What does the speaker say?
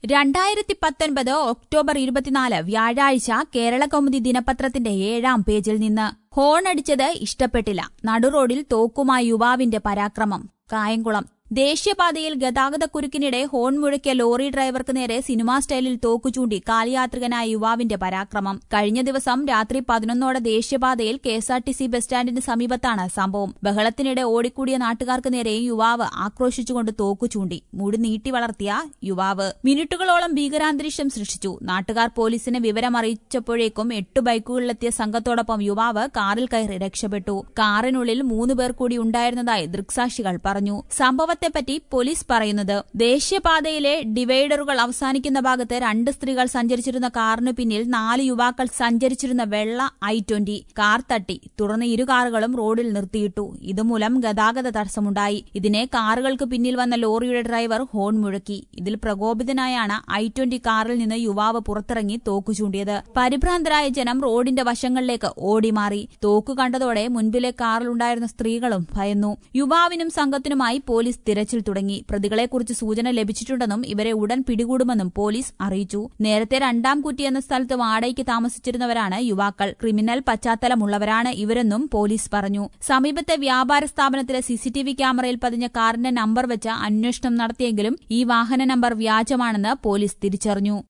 രണ്ടായിരത്തി പത്തൊൻപത് ഒക്ടോബർ ഇരുപത്തിനാല് വ്യാഴാഴ്ച കേരളകൗമുദി ദിനപത്രത്തിന്റെ ഏഴാം പേജിൽ നിന്ന് ഹോണടിച്ചത് ഇഷ്ടപ്പെട്ടില്ല നടുറോഡിൽ തോക്കുമായി യുവാവിന്റെ പരാക്രമം കായംകുളം ദേശീയപാതയിൽ ഗതാഗതക്കുരുക്കിനിടെ ഹോൺ മുഴക്കിയ ലോറി ഡ്രൈവർക്ക് നേരെ സിനിമാ സ്റ്റൈലിൽ തോക്കു ചൂണ്ടി കാലിയാത്രികനായ യുവാവിന്റെ പരാക്രമം കഴിഞ്ഞ ദിവസം രാത്രി പതിനൊന്നോടെ ദേശീയപാതയിൽ കെഎസ്ആർടിസി ബസ് സ്റ്റാൻഡിന് സമീപത്താണ് സംഭവം ബഹളത്തിനിടെ ഓടിക്കൂടിയ നാട്ടുകാർക്ക് നേരെ യുവാവ് ആക്രോശിച്ചുകൊണ്ട് തോക്കു ചൂണ്ടി മുടി നീട്ടി വളർത്തിയ യുവാവ് മിനിറ്റുകളോളം ഭീകരാന്തരീക്ഷം സൃഷ്ടിച്ചു നാട്ടുകാർ പോലീസിനെ വിവരം അറിയിച്ചപ്പോഴേക്കും എട്ട് ബൈക്കുകളിലെത്തിയ സംഘത്തോടൊപ്പം യുവാവ് കാറിൽ കയറി രക്ഷപ്പെട്ടു കാറിനുള്ളിൽ മൂന്ന് പേർ കൂടി ഉണ്ടായിരുന്നതായി ദൃക്സാക്ഷികൾ പറഞ്ഞു സംഭവത്തെപ്പറ്റി പോലീസ് പറയുന്നത് ദേശീയപാതയിലെ ഡിവൈഡറുകൾ അവസാനിക്കുന്ന ഭാഗത്ത് രണ്ട് സ്ത്രീകൾ സഞ്ചരിച്ചിരുന്ന കാറിന് പിന്നിൽ നാല് യുവാക്കൾ സഞ്ചരിച്ചിരുന്ന വെള്ള ഐ ട്വന്റി കാർ തട്ടി തുടർന്ന് ഇരു കാറുകളും റോഡിൽ നിർത്തിയിട്ടു ഇതുമൂലം ഗതാഗത തടസ്സമുണ്ടായി ഇതിനെ കാറുകൾക്ക് പിന്നിൽ വന്ന ലോറിയുടെ ഡ്രൈവർ ഹോൺ മുഴക്കി ഇതിൽ പ്രകോപിതനായാണ് ഐ ട്വന്റി കാറിൽ നിന്ന് യുവാവ് പുറത്തിറങ്ങി തോക്കു ചൂണ്ടിയത് പരിഭ്രാന്തരായ ജനം റോഡിന്റെ വശങ്ങളിലേക്ക് ഓടിമാറി തോക്കു കണ്ടതോടെ മുൻപിലെ കാറിലുണ്ടായിരുന്ന സ്ത്രീകളും ഭയന്നു യുവാവിനും സംഘത്തിനുമായി പോലീസ് തിരച്ചിൽ തുടങ്ങി പ്രതികളെക്കുറിച്ച് സൂചന ലഭിച്ചിട്ടുണ്ടെന്നും ഇവരെ ഉടൻ പിടികൂടുമെന്നും പോലീസ് അറിയിച്ചു നേരത്തെ രണ്ടാം കുറ്റി എന്ന സ്ഥലത്ത് വാടകയ്ക്ക് താമസിച്ചിരുന്നവരാണ് യുവാക്കൾ ക്രിമിനൽ പശ്ചാത്തലമുള്ളവരാണ് ഇവരെന്നും പോലീസ് പറഞ്ഞു സമീപത്തെ വ്യാപാര സ്ഥാപനത്തിലെ സിസിടിവി ക്യാമറയിൽ പതിഞ്ഞ കാറിന്റെ നമ്പർ വെച്ച് അന്വേഷണം നടത്തിയെങ്കിലും ഈ വാഹന നമ്പർ വ്യാജമാണെന്ന് പോലീസ് തിരിച്ചറിഞ്ഞു